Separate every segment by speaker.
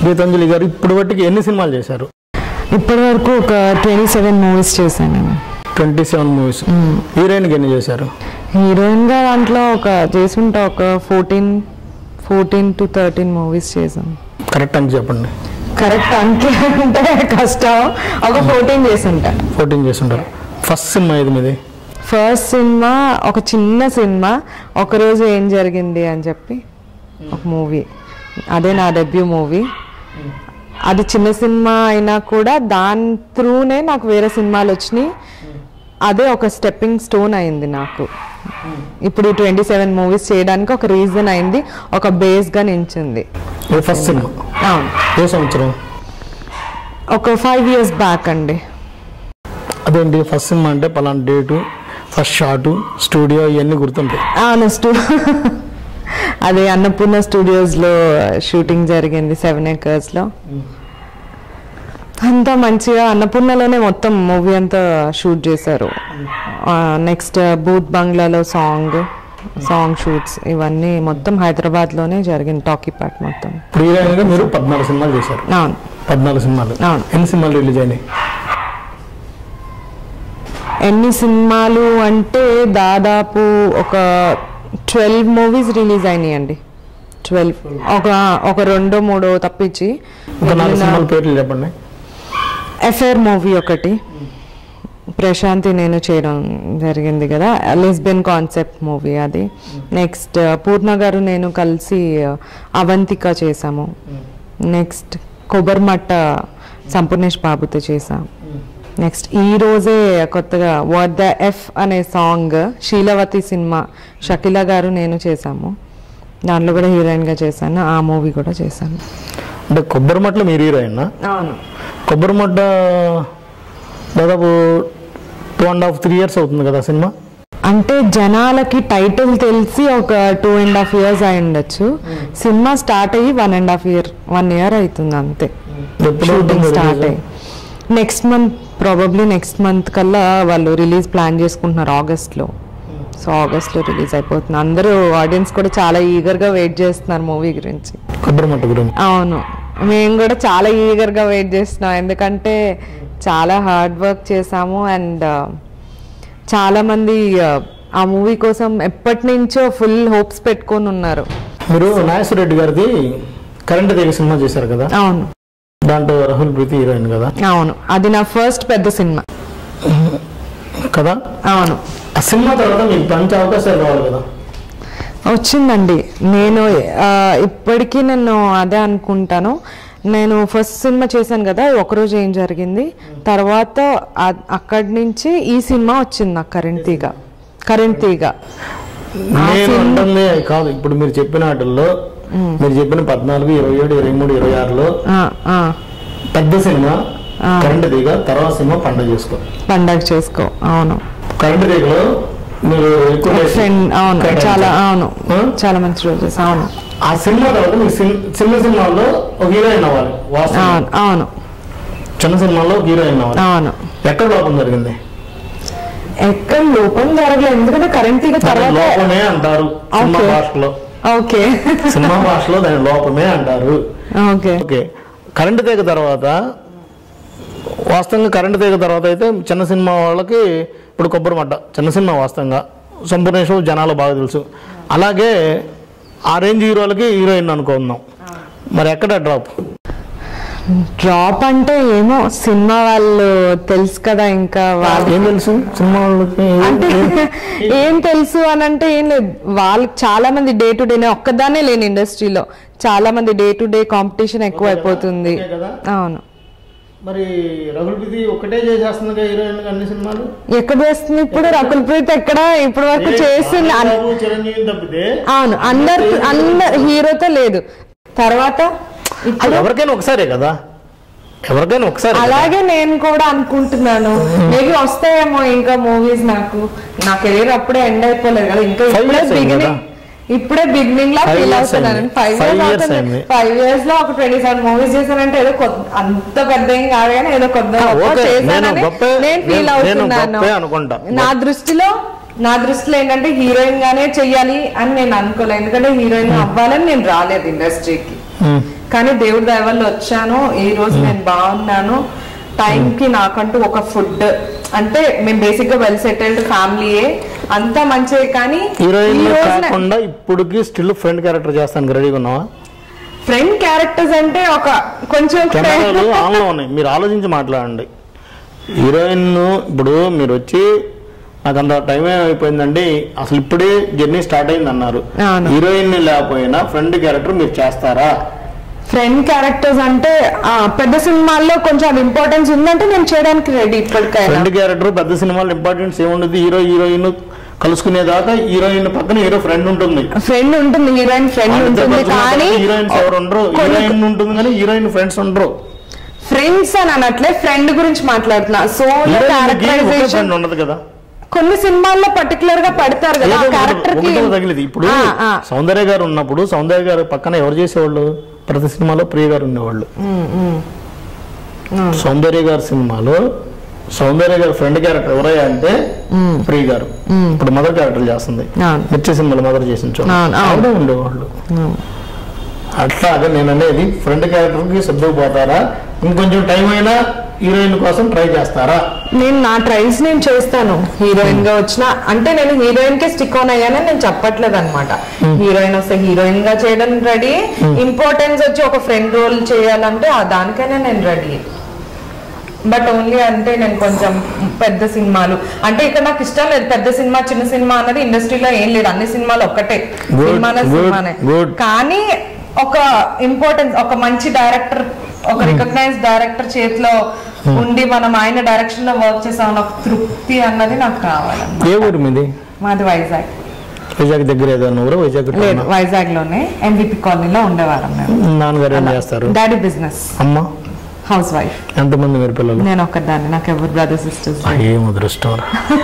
Speaker 1: గీతాంజలి గారు ఇప్పుడు బట్టికి ఎన్ని సినిమాలు చేశారు
Speaker 2: ఇప్పటి వరకు ఒక ట్వంటీ సెవెన్ మూవీస్ చేశాను నేను
Speaker 1: ట్వంటీ సెవెన్ మూవీస్ హీరోయిన్కి ఎన్ని చేశారు
Speaker 2: హీరోయిన్గా దాంట్లో ఒక చేసుంటా ఒక fourteen fourteen to thirteen movies చేశాను
Speaker 1: కరెక్ట్ అని చెప్పండి
Speaker 2: కరెక్ట్ అంటే అంటే కష్టం ఒక ఫోర్టీన్ చేసుంటా
Speaker 1: ఫోర్టీన్ చేస్తుంటారు ఫస్ట్ సినిమా ఇది మీది
Speaker 2: ఫస్ట్ సినిమా ఒక చిన్న సినిమా ఒకరోజు ఏం జరిగింది అని చెప్పి ఒక మూవీ అదే నా డెబ్యూ మూవీ అది చిన్న సినిమా అయినా కూడా దాని త్రూనే నాకు వేరే సినిమాలు వచ్చినాయి అదే ఒక స్టెప్పింగ్ స్టోన్ అయింది నాకు ఇప్పుడు ట్వంటీ సెవెన్ మూవీస్ చేయడానికి ఒక రీజన్ అయింది ఒక బేస్గా నించింది
Speaker 1: ఇది ఫస్ట్ సినిమా
Speaker 2: అవును
Speaker 1: ఏ సంవత్సరం
Speaker 2: ఒక ఫైవ్ ఇయర్స్ బ్యాక్ అండి
Speaker 1: అదేంటి ఫస్ట్ సినిమా అంటే పలానా డేటు ఫస్ట్ షాటు స్టూడియో ఇవన్నీ గుర్తుంటాయి
Speaker 2: అవును స్టూ అదే అన్నపూర్ణ స్టూడియోస్లో షూటింగ్ జరిగింది సెవెన్ ఏకర్స్లో అంతా మంచిగా అన్నపూర్ణలోనే మొత్తం మూవీ అంతా షూట్ చేశారు నెక్స్ట్ బూత్ బంగ్లాలో సాంగ్ సాంగ్ షూట్స్ ఇవన్నీ మొత్తం హైదరాబాద్లోనే జరిగింది టాకీ పార్ట్ మొత్తం
Speaker 1: ఇప్పుడు హీరోయిన్గా మీరు పద్నాలుగు సినిమాలు చేశారు
Speaker 2: అవును
Speaker 1: పద్నాలుగు సినిమాలు
Speaker 2: అవును.
Speaker 1: ఎన్ని సినిమాలు రిలీజ్ అయినాయి
Speaker 2: ఎన్ని సినిమాలు అంటే దాదాపు ఒక ట్వెల్వ్ మూవీస్ రిలీజ్ అయినాయండి ట్వెల్వ్ ఒక ఒక రెండో మూడో తప్పించి
Speaker 1: ఒక నాలుగు సినిమాల పేర్లు చెప్పండి
Speaker 2: ఎఫ్ఐఆర్ మూవీ ఒకటి ప్రశాంతి నేను చేయడం జరిగింది కదా లిస్బెన్ కాన్సెప్ట్ మూవీ అది నెక్స్ట్ పూర్ణ గారు నేను కలిసి అవంతిక చేసాము నెక్స్ట్ కొబ్బరిమట్ట సంపూర్ణేష్ బాబుతో చేసాం నెక్స్ట్ ఈ రోజే కొత్తగా వాట్ ద ఎఫ్ అనే సాంగ్ శీలవతి సినిమా షకిల గారు నేను చేసాము దాంట్లో కూడా హీరోయిన్గా చేశాను ఆ మూవీ కూడా చేశాను
Speaker 1: అంటే కొబ్బరిమట్లో మీరు హీరోయిన్
Speaker 2: అవును
Speaker 1: కొబ్బరిమట్ట దాదాపు two and half three years అవుతుంది కదా సినిమా
Speaker 2: అంటే జనాలకి టైటిల్ తెలిసి ఒక టూ అండ్ హాఫ్ ఇయర్స్ అయి ఉండొచ్చు సినిమా స్టార్ట్ అయ్యి one and half year one year అవుతుంది అంతే
Speaker 1: ఎప్పుడు
Speaker 2: షూటింగ్
Speaker 1: అవుతుంది
Speaker 2: స్టార్ట్
Speaker 1: release?
Speaker 2: అయ్యి next month probably next month కల్లా వాళ్ళు రిలీజ్ ప్లాన్ చేసుకుంటున్నారు ఆగస్ట్లో సో ఆగస్ట్లో రిలీజ్ అయిపోతుంది అందరూ ఆడియన్స్ కూడా చాలా ఈగర్గా వెయిట్ చేస్తున్నారు మూవీ గురించి
Speaker 1: కొబ్బరిమట్ట గురించి
Speaker 2: అవును మేము కూడా చాలా ఈగర్గా వెయిట్ చేస్తున్నాం ఎందుకంటే చాలా హార్డ్ వర్క్ చేసాము అండ్ చాలా మంది uh, ఆ మూవీ కోసం ఎప్పటి నుంచో ఫుల్ హోప్స్ పెట్టుకొని ఉన్నారు
Speaker 1: మీరు నాగేశ్వర రెడ్డి గారిది కరెంట్ తీగ సినిమా చేశారు కదా
Speaker 2: అవును
Speaker 1: దాంట్లో రాహుల్ ప్రీతి హీరోయిన్ కదా
Speaker 2: అవును అది నా ఫస్ట్ పెద్ద సినిమా
Speaker 1: కదా
Speaker 2: అవును
Speaker 1: ఆ సినిమా తర్వాత మీకు మంచి అవకాశాలు రావాలి కదా
Speaker 2: వచ్చిందండి నేను ఆ, ఇప్పటికీ నేను అదే అనుకుంటాను నేను ఫస్ట్ సినిమా చేశాను కదా ఒకరోజు ఏం జరిగింది తర్వాత అ- అక్కడి నుంచి ఈ సినిమా వచ్చింది నాకు కరెంట్ తీగ కరెంట్ తీగ
Speaker 1: నేను అంటుంది కాదు ఇప్పుడు మీరు చెప్పిన వాటిల్లో మీరు చెప్పిన పద్నాలుగు ఇరవై ఏడు ఇరవై మూడు ఇరవై ఆరులో
Speaker 2: ఆ, ఆ,
Speaker 1: పెద్ద సినిమా కరెంట్ తీగ తర్వాత సినిమా పండుగ చేసుకో
Speaker 2: పండగ చేసుకో అవును
Speaker 1: కరెంట్ తీగలో మీరు ఎక్కువ డేస్
Speaker 2: ఫ్రెండ్ అవును
Speaker 1: కేటాయించారు.
Speaker 2: చాలా అవును
Speaker 1: ఆ?
Speaker 2: చాలా మంచి రోజెస్ అవును
Speaker 1: ఆ సినిమా తర్వాత మీకు సిన్- చిన్న సినిమాల్లో ఒక హీరోయిన్ అవ్వాలి వాస్తవం
Speaker 2: అవును అవును
Speaker 1: చిన్న సినిమాల్లో ఒక హీరోయిన్ అవ్వాలి
Speaker 2: అవును
Speaker 1: ఎక్కడ లోపం జరిగింది
Speaker 2: ఎక్కడ లోపం జరగలేదు ఎందుకంటే కరెంట్ తీగ
Speaker 1: దాన్ని
Speaker 2: తర్వాత
Speaker 1: లోపమే అంటారు సినిమా
Speaker 2: Okay.
Speaker 1: భాషలో
Speaker 2: ఓకే
Speaker 1: సినిమా భాషలో దాని లోపమే అంటారు
Speaker 2: ఓకే
Speaker 1: ఓకే కరెంటు తీగ తర్వాత వాస్తవంగా కరెంటు తీగ తర్వాత అయితే చిన్న సినిమా వాళ్ళకి ఇప్పుడు కొబ్బరి మట్ట చిన్న సినిమా వాస్తవంగా సంపూర్ణేశ్వర జనాలు బాగా తెలుసు అలాగే ఆ రేంజ్ హీరోలకి హీరోయిన్ అనుకుందాం మరి ఎక్కడ డ్రాప్
Speaker 2: డ్రాప్ అంటే ఏమో సినిమా వాళ్ళు తెలుసు కదా ఇంకా వాళ్ళు
Speaker 1: ఏం తెలుసు సినిమా వాళ్ళకి
Speaker 2: అంటే ఏం తెలుసు అని అంటే ఏం లేదు వాళ్ళకి చాలా మంది డే టు డే ఒక్కదానే లేని ఇండస్ట్రీలో చాలా మంది డే టు డే కాంపిటీషన్ ఎక్కువ అయిపోతుంది
Speaker 1: ఓకే కదా?
Speaker 2: అవును
Speaker 1: మరి రఘుల్ ప్రీతి ఒకటే చేసేస్తుంది హీరోయిన్ అన్ని సినిమాలు
Speaker 2: ఎక్కడ చేస్తుంది ఇప్పుడు రకుల్ ప్రీత్ ఎక్కడ ఇప్పుడు వరకు చేసింది అన్-
Speaker 1: బాబు, చిరంజీవి తప్పితే
Speaker 2: అవును అందరు అందరు హీరోతో లేదు తర్వాత
Speaker 1: అది ఎవరికైనా ఒకసారే కదా ఎవరికైనా ఒకసారి
Speaker 2: అలాగే నేను కూడా అనుకుంటున్నాను మేబీ వస్తాయేమో ఇంకా మూవీస్ నాకు నా కెరీర్ అప్పుడే ఎండ్ అయిపోలేదు కదా ఇంకా
Speaker 1: Five
Speaker 2: ఇప్పుడే
Speaker 1: years అయింది
Speaker 2: బిగినింగ్
Speaker 1: కదా?
Speaker 2: ఇప్పుడే బిగినింగ్ లా
Speaker 1: Five
Speaker 2: ఫీల్
Speaker 1: years
Speaker 2: అవుతున్నాను
Speaker 1: అయింది.
Speaker 2: ఫైవ్
Speaker 1: Five
Speaker 2: ఇయర్స్
Speaker 1: years
Speaker 2: అవుతుంది
Speaker 1: అయింది.
Speaker 2: ఫైవ్ ఇయర్స్ లో ఒక ట్వంటీ సెవెన్ మూవీస్ చేశానంటే ఏదో కొత్త- అంత పెద్ద ఏం కాదు కానీ ఏదో కొత్త
Speaker 1: ఆ,
Speaker 2: గొప్ప
Speaker 1: ఓకే.
Speaker 2: చేశానని
Speaker 1: నేను గొప్పే-
Speaker 2: నేను ఫీల్
Speaker 1: నేను- నేను
Speaker 2: అవుతున్నాను
Speaker 1: గొప్పే అనుకుంటా.
Speaker 2: నా దృష్టిలో నా దృష్టిలో ఏంటంటే హీరోయిన్ గానే చెయ్యాలి అని నేను అనుకోలేదు ఎందుకంటే హీరోయిన్ అవ్వాలని నేను రాలేదు ఇండస్ట్రీకి కానీ దేవుడి దయ వల్ల వచ్చాను ఈ రోజు నేను బాగున్నాను టైంకి నాకంటూ ఒక ఫుడ్ అంటే మేము బేసిక్ గా వెల్ సెటిల్డ్ ఫ్యామిలీయే అంతా మంచిదే కానీ
Speaker 1: హీరోయిన్ కాకుండా ఇప్పుడుకి స్టిల్ ఫ్రెండ్ క్యారెక్టర్ చేస్తాను రెడీగా ఉన్నావా
Speaker 2: ఫ్రెండ్ క్యారెక్టర్స్ అంటే ఒక కొంచెం
Speaker 1: కెమెరాలు ఆన్లో ఉన్నాయి మీరు ఆలోచించి మాట్లాడండి హీరోయిన్ ఇప్పుడు మీరు వచ్చి నాకు అంత టైం అయిపోయిందండి అసలు ఇప్పుడే జర్నీ స్టార్ట్ అయింది అన్నారు
Speaker 2: అవును.
Speaker 1: హీరోయిన్ లేకపోయినా ఫ్రెండ్ క్యారెక్టర్ మీరు చేస్తారా
Speaker 2: ఫ్రెండ్ క్యారెక్టర్స్ అంటే ఆ, పెద్ద సినిమాల్లో కొంచెం అది ఇంపార్టెన్స్ ఉందంటే నేను చేయడానికి రెడీ ఇప్పటికైనా
Speaker 1: ఫ్రెండ్ క్యారెక్టర్ పెద్ద సినిమాలో ఇంపార్టెన్స్ ఏముండదు హీరో హీరోయిన్ కలుసుకునేదాకా హీరోయిన్ పక్కన హీరో ఫ్రెండ్ ఉంటుంది
Speaker 2: ఫ్రెండ్ ఉంటుంది హీరోయిన్ ఫ్రెండ్ ఉంటుంది కానీ
Speaker 1: హీరోయిన్స్ ఎవరు ఉండరు
Speaker 2: కొన్ని-
Speaker 1: హీరోయిన్ ఉంటుంది కానీ హీరోయిన్ ఫ్రెండ్స్ ఉండరు
Speaker 2: ఫ్రెండ్స్ అని అనట్లే ఫ్రెండ్ గురించి మాట్లాడుతున్నా సోలో
Speaker 1: హీరోయిన్
Speaker 2: క్యారెక్టరైజేషన్
Speaker 1: ఫ్రెండ్ ఉండదు కదా
Speaker 2: కొన్ని సినిమాల్లో పర్టికులర్ గా పెడతారు కదా
Speaker 1: ఏదో ఒకటి-
Speaker 2: క్యారెక్టర్ కి
Speaker 1: ఒకటో తగిలింది ఇప్పుడు
Speaker 2: ఆ, ఆ.
Speaker 1: సౌందర్య గారు ఉన్నప్పుడు సౌందర్య గారు పక్కన ఎవరు చేసేవాళ్ళు ప్రతి సినిమాలో ప్రియ గారు ఉండేవాళ్ళు
Speaker 2: ఉమ్, ఉమ్. ఉమ్.
Speaker 1: సౌందర్య గారి సినిమాలో సౌందర్య గారి ఫ్రెండ్ క్యారెక్టర్ ఎవరయ్యా అంటే ప్రియ గారు ఇప్పుడు మదర్ క్యారెక్టర్ చేస్తుంది
Speaker 2: అవును.
Speaker 1: మిర్చి సినిమాలో మదర్ చేసిన చోట
Speaker 2: అవును, అవును.
Speaker 1: ఆవిడే ఉండేవాళ్ళు
Speaker 2: ఉమ్.
Speaker 1: అట్లాగా నేను అనేది ఫ్రెండ్ క్యారెక్టర్ కి సర్దుకుపోతారా ఇంకొంచెం టైం అయినా హీరోయిన్ కోసం ట్రై చేస్తారా
Speaker 2: నేను నా ట్రైల్స్ నేను చేస్తాను హీరోయిన్ గా వచ్చిన అంటే నేను హీరోయిన్ కే స్టిక్ ఆన్ అయ్యానని నేను చెప్పట్లేదు అనమాట హీరోయిన్ వస్తే హీరోయిన్ గా చేయడం రెడీ ఇంపార్టెన్స్ వచ్చి ఒక ఫ్రెండ్ రోల్ చేయాలంటే ఆ దానికైనా నేను రెడీ బట్ ఓన్లీ అంటే నేను కొంచెం పెద్ద సినిమాలు అంటే ఇక్కడ నాకు ఇష్టం లేదు పెద్ద సినిమా చిన్న సినిమా అన్నది ఇండస్ట్రీలో ఏం లేదు అన్ని సినిమాలు ఒక్కటే
Speaker 1: Good,
Speaker 2: సినిమానే
Speaker 1: good,
Speaker 2: సినిమానే
Speaker 1: good.
Speaker 2: కానీ ఒక ఇంపార్టెన్స్ ఒక మంచి డైరెక్టర్ ఒక రికగ్నైజ్ డైరెక్టర్ చేతిలో ఉండి మనం ఆయన డైరెక్షన్ లో వర్క్ చేసామన్న ఒక తృప్తి అన్నది నాకు కావాలన్నమాట
Speaker 1: ఏ ఊరు మీది
Speaker 2: మాది వైజాగ్
Speaker 1: వైజాగ్ దగ్గర ఏదైనా ఊరు వైజాగ్
Speaker 2: లేదు వైజాగ్ లోనే ఎంవిపి కాలనీలో ఉండేవారం మేము
Speaker 1: నాన్నగారు ఏం చేస్తారు
Speaker 2: డాడీ బిజినెస్
Speaker 1: అమ్మ
Speaker 2: హౌస్ వైఫ్
Speaker 1: ఎంతమంది మీరు పిల్లలు
Speaker 2: నేను ఒక్కదాన్ని నాకు ఎవరు బ్రదర్ సిస్టర్స్
Speaker 1: ఏం అదృష్టం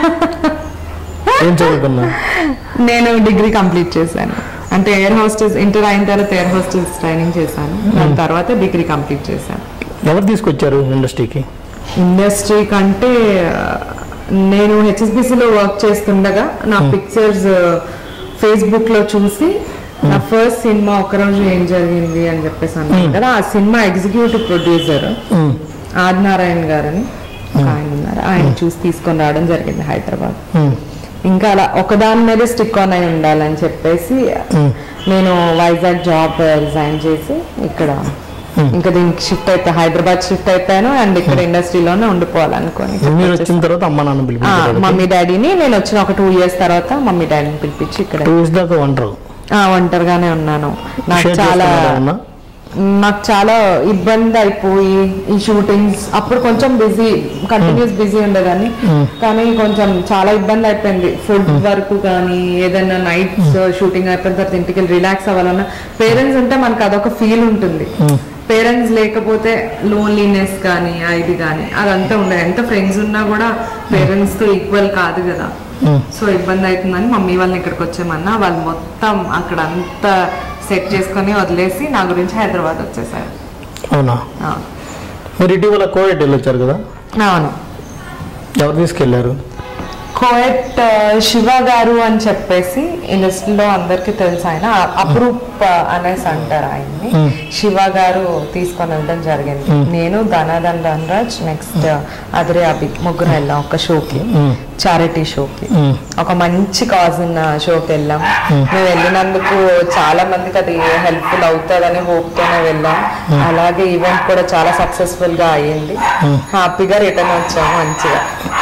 Speaker 1: ఏం చదువుకున్నా
Speaker 2: నేను డిగ్రీ కంప్లీట్ చేశాను అంటే ఎయిర్ హోస్టెస్ ఇంటర్ అయిన తర్వాత ఎయిర్ హోస్టెస్ ట్రైనింగ్ చేశాను దాని తర్వాత డిగ్రీ కంప్లీట్ చేశాను
Speaker 1: ఎవరు తీసుకొచ్చారు ఇండస్ట్రీకి
Speaker 2: ఇండస్ట్రీ కంటే ఆ, నేను హెచ్ఎస్బిసిలో వర్క్ చేస్తుండగా నా పిక్చర్స్ ఫేస్బుక్ లో చూసి నా ఫస్ట్ సినిమా ఒకరోజు ఏం జరిగింది అని చెప్పేసి అన్నాను కదా ఆ సినిమా ఎగ్జిక్యూటివ్ ప్రొడ్యూసర్ ఆదినారాయణ గారని ఒక ఆయన ఉన్నారు ఆయన చూసి తీసుకొని రావడం జరిగింది హైదరాబాద్ ఇంకా అలా ఒకదాని మీద స్టిక్ ఆన్ అయి ఉండాలని చెప్పేసి నేను వైజాగ్ జాబ్ రిజైన్ చేసి ఇక్కడ ఇంకా దీనికి షిఫ్ట్ అయిపోయి హైదరాబాద్ షిఫ్ట్ అయిపోయాను అండ్ ఇక్కడ ఇండస్ట్రీలోనే ఉండిపోవాలనుకోని
Speaker 1: మీరు వచ్చిన తర్వాత అమ్మ నాన్న
Speaker 2: ఆ,
Speaker 1: పిలిపించారు
Speaker 2: మమ్మీ డాడీని నేను వచ్చిన ఒక టూ ఇయర్స్ తర్వాత మమ్మీ డాడీని పిలిపించి ఇక్కడ
Speaker 1: టూ ఇయర్స్ దాకా వంటరు
Speaker 2: ఆ, ఒంటరిగానే ఉన్నాను నాకు
Speaker 1: షేర్
Speaker 2: చాలా
Speaker 1: చేసుకున్నారా ఏమన్నా?
Speaker 2: నాకు చాలా ఇబ్బంది అయిపోయి ఈ షూటింగ్స్ అప్పుడు కొంచెం బిజీ కంటిన్యూస్ బిజీ ఉండేదాన్ని కానీ కొంచెం చాలా ఇబ్బంది అయిపోయింది ఫుడ్ వరకు కానీ ఏదైనా నైట్ షూటింగ్ అయిపోయిన తర్వాత ఇంటికి వెళ్ళి రిలాక్స్ అవ్వాలన్నా పేరెంట్స్ ఉంటే మనకు అదొక ఫీల్ ఉంటుంది పేరెంట్స్ లేకపోతే లోన్లీనెస్ కానీ ఆ ఇది కానీ అదంతా ఉండదు ఎంత ఫ్రెండ్స్ ఉన్నా కూడా పేరెంట్స్ తో ఈక్వల్ కాదు కదా సో ఇబ్బంది అవుతుందని మమ్మీ వాళ్ళని ఇక్కడికి వచ్చామన్నా వాళ్ళు మొత్తం అక్కడ అంతా సెట్ చేసుకొని వదిలేసి నా గురించి హైదరాబాద్ వచ్చేసారు
Speaker 1: అవునా
Speaker 2: ఆ.
Speaker 1: మీరు ఇటీవల కోవిడ్ వెళ్ళొచ్చారు కదా
Speaker 2: అవును
Speaker 1: ఎవరు తీసుకెళ్లారు
Speaker 2: కోయట్ ఆ, శివ గారు అని చెప్పేసి ఇండస్ట్రీలో అందరికి తెలుసు ఆయన అ- అప్రూప్ ఆ, అనేసి అంటారు ఆయన్ని శివ గారు తీసుకొని వెళ్ళడం జరిగింది నేను ధనాదన్ ధనరాజ్ నెక్స్ట్ అదిరే అభి ముగ్గురు వెళ్ళాం ఒక షోకి చారిటీ షోకి ఒక మంచి కాజ్ ఉన్న షోకి వెళ్ళాం మేము వెళ్ళినందుకు చాలా మందికి అది హెల్ప్ఫుల్ అవుతుందని హోప్ తోనే వెళ్ళాం అలాగే ఈవెంట్ కూడా చాలా సక్సెస్ఫుల్ గా అయ్యింది హ్యాపీగా రిటర్న్ వచ్చాము మంచిగా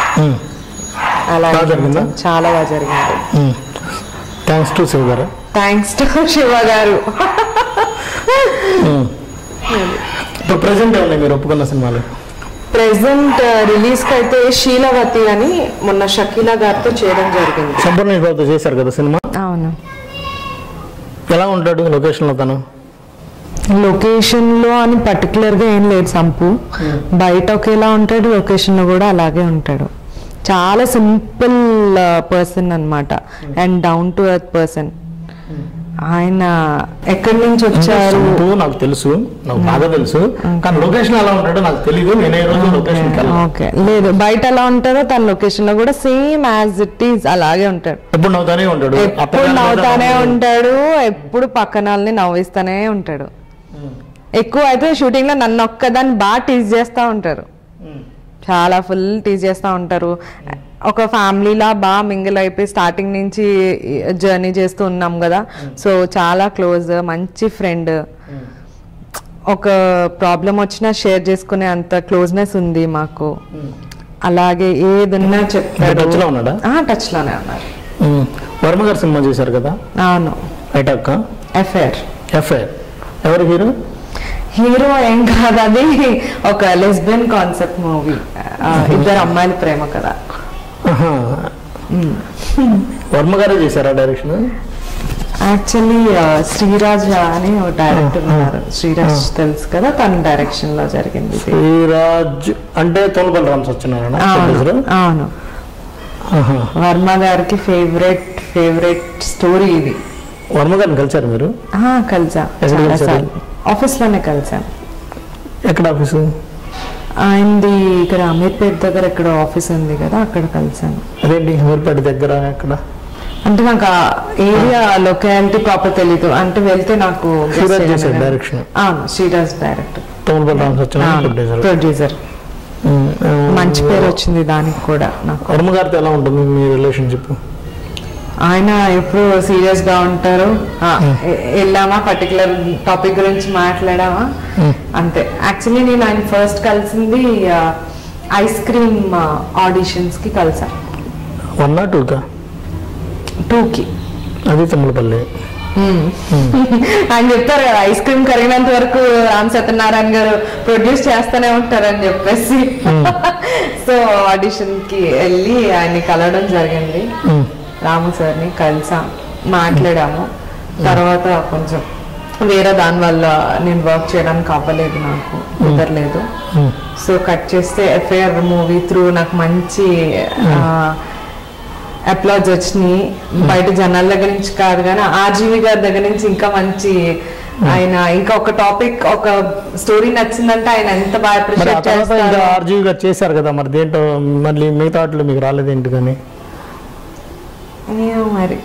Speaker 2: అలా
Speaker 1: బాగా జరిగిందా?
Speaker 2: చాలా బాగా జరిగింది
Speaker 1: థ్యాంక్స్ టు శివ గారు
Speaker 2: థ్యాంక్స్ టు శివ గారు
Speaker 1: ఇప్పుడు ప్రజెంట్ ఏమన్నా మీరు ఒప్పుకున్న సినిమాలు
Speaker 2: ప్రెసెంట్ రిలీజ్ కి అయితే శీలవతి అని మొన్న షకీలా గారితో చేయడం జరిగింది
Speaker 1: సంపూర్ణ విభాగంతో చేశారు కదా సినిమా
Speaker 2: అవును
Speaker 1: ఎలా ఉంటాడు లొకేషన్ లో తను
Speaker 2: లొకేషన్ లో అని పర్టికులర్ గా ఏం లేదు సంపు బయట ఒకేలా ఉంటాడు లొకేషన్ లో కూడా అలాగే ఉంటాడు చాలా సింపుల్ పర్సన్ అన్నమాట and down to earth person ఆయన ఎక్కడి నుంచి వచ్చారు
Speaker 1: సంపు నాకు తెలుసు నాకు బాగా తెలుసు కానీ లొకేషన్ ఎలా ఉంటాడో నాకు తెలియదు నేను ఏ రోజు లొకేషన్
Speaker 2: ఓకే లేదు బయట ఎలా ఉంటారో తన లొకేషన్ లో కూడా సేమ్ యాజ్ ఇట్ ఈస్ అలాగే ఉంటాడు
Speaker 1: ఎప్పుడు నవ్వుతానే ఉంటాడు
Speaker 2: ఎప్పుడు
Speaker 1: అత్తగారి మీద
Speaker 2: నవ్వుతానే
Speaker 1: నవ్వు.
Speaker 2: ఉంటాడు ఎప్పుడు పక్కన వాళ్ళని నవ్విస్తానే ఉంటాడు ఎక్కువ అయితే షూటింగ్ లో నన్ను ఒక్కదాన్ని బాగా టీజ్ చేస్తూ ఉంటారు చాలా ఫుల్ టీజ్ చేస్తూ ఉంటారు ఒక ఫ్యామిలీలా బాగా మింగిల్ అయిపోయి స్టార్టింగ్ నుంచి జర్నీ చేస్తూ ఉన్నాం కదా సో చాలా క్లోజ్ మంచి ఫ్రెండ్ ఒక ప్రాబ్లం వచ్చినా షేర్ చేసుకునే అంత క్లోజ్నెస్ ఉంది మాకు అలాగే ఏదన్నా చెప్తాడు
Speaker 1: టచ్ లో ఉన్నాడా
Speaker 2: టచ్ లోనే ఉన్నారు
Speaker 1: ఉమ్. వర్మ గారు సినిమా చేశారు కదా
Speaker 2: అవును
Speaker 1: రైట్ అక్క
Speaker 2: ఎఫ్ఐఆర్
Speaker 1: ఎఫ్ఐఆర్ ఎవరు హీరో
Speaker 2: హీరో ఏం కాదు అది ఒక లెస్బియన్ కాన్సెప్ట్ మూవీ ఇద్దరు అమ్మాయిల ప్రేమ కదా
Speaker 1: ఆహా. వర్మ గారే చేశారా డైరెక్షన్
Speaker 2: యాక్చువల్లీ శ్రీరాజ్ అని ఒక డైరెక్టర్ ఉన్నారు శ్రీరాజ్ తెలుసు కదా తన డైరెక్షన్ లో జరిగింది ఇది.
Speaker 1: శ్రీరాజ్ అంటే తోలుపల్లి రామ్స్ వచ్చినారా
Speaker 2: అవును అవును వర్మ గారికి ఫేవరెట్ ఫేవరెట్ స్టోరీ ఇది
Speaker 1: వర్మ గారిని కలిసారు మీరు
Speaker 2: ఆ, కలిసా
Speaker 1: ఎక్కడ
Speaker 2: చాలా
Speaker 1: కలిసారు?
Speaker 2: సార్లు ఆఫీస్ లోనే కలిసాను
Speaker 1: ఎక్కడ ఆఫీసు
Speaker 2: ఆయనది ఇక్కడ అమీర్పేట్ దగ్గర ఇక్కడ ఆఫీస్ ఉంది కదా అక్కడ కలిసాను
Speaker 1: అదేంటి ఊరిపేట దగ్గర ఎక్కడ
Speaker 2: అంటే నాకు ఆ ఏరియా లొకాలిటీ ప్రాపర్ తెలీదు అంటే వెళ్తే నాకు guess
Speaker 1: శ్రీరాజ్
Speaker 2: చేయడం
Speaker 1: చేశాడు
Speaker 2: లేదు.
Speaker 1: డైరెక్షన్
Speaker 2: అవును శ్రీరాజ్ డైరెక్టర్
Speaker 1: తోలుపల్లి రామ్స్ వచ్చిన ప్రొడ్యూసర్
Speaker 2: ప్రొడ్యూసర్ మంచి పేరు వచ్చింది దానికి కూడా నాకు
Speaker 1: వర్మ గారితో ఎలా ఉంటుంది మీ రిలేషన్షిప్
Speaker 2: ఆయన ఎప్పుడు సీరియస్ గా ఉంటారు ఆ, ఎ- వెళ్ళామా పర్టికులర్ టాపిక్ గురించి మాట్లాడామా అంతే యాక్చువల్లీ నేను ఆయన ఫస్ట్ కలిసింది ఐస్ క్రీమ్ ఆడిషన్స్ కి కలిసా
Speaker 1: వన్ నాట్ టూకా
Speaker 2: టూ కి
Speaker 1: అది తమ్ములపల్లి
Speaker 2: ఆయన చెప్తారు కదా ఐస్ క్రీమ్ కరిగినంత వరకు రామ్ సత్యనారాయణ గారు ప్రొడ్యూస్ చేస్తూనే ఉంటారని చెప్పేసి సో ఆడిషన్ కి వెళ్ళి ఆయన్ని కలవడం జరిగింది రాము సార్ని కలిసాం మాట్లాడాము తర్వాత కొంచెం వేరే దాని వల్ల నేను వర్క్ చేయడానికి అవ్వలేదు నాకు కుదరలేదు సో కట్ చేస్తే ఎఫ్ఐఆర్ మూవీ త్రూ నాకు మంచి అప్లాజ్ వచ్చినాయి బయట జనాల దగ్గర నుంచి కాదు కానీ ఆర్జీవి గారి దగ్గర నుంచి ఇంకా మంచి ఆయన ఇంకా ఒక టాపిక్ ఒక స్టోరీ నచ్చిందంటే ఆయన ఎంత బాగా
Speaker 1: మరి ఆ
Speaker 2: అప్రిషియేట్
Speaker 1: తర్వాత ఇంకా
Speaker 2: చేస్తారు
Speaker 1: ఆర్జీవి గారు చేశారు కదా మరి దేంట్లో మళ్ళీ మిగతా వాటిలో మీకు రాలేదేంటి కానీ
Speaker 2: ఏమో మరి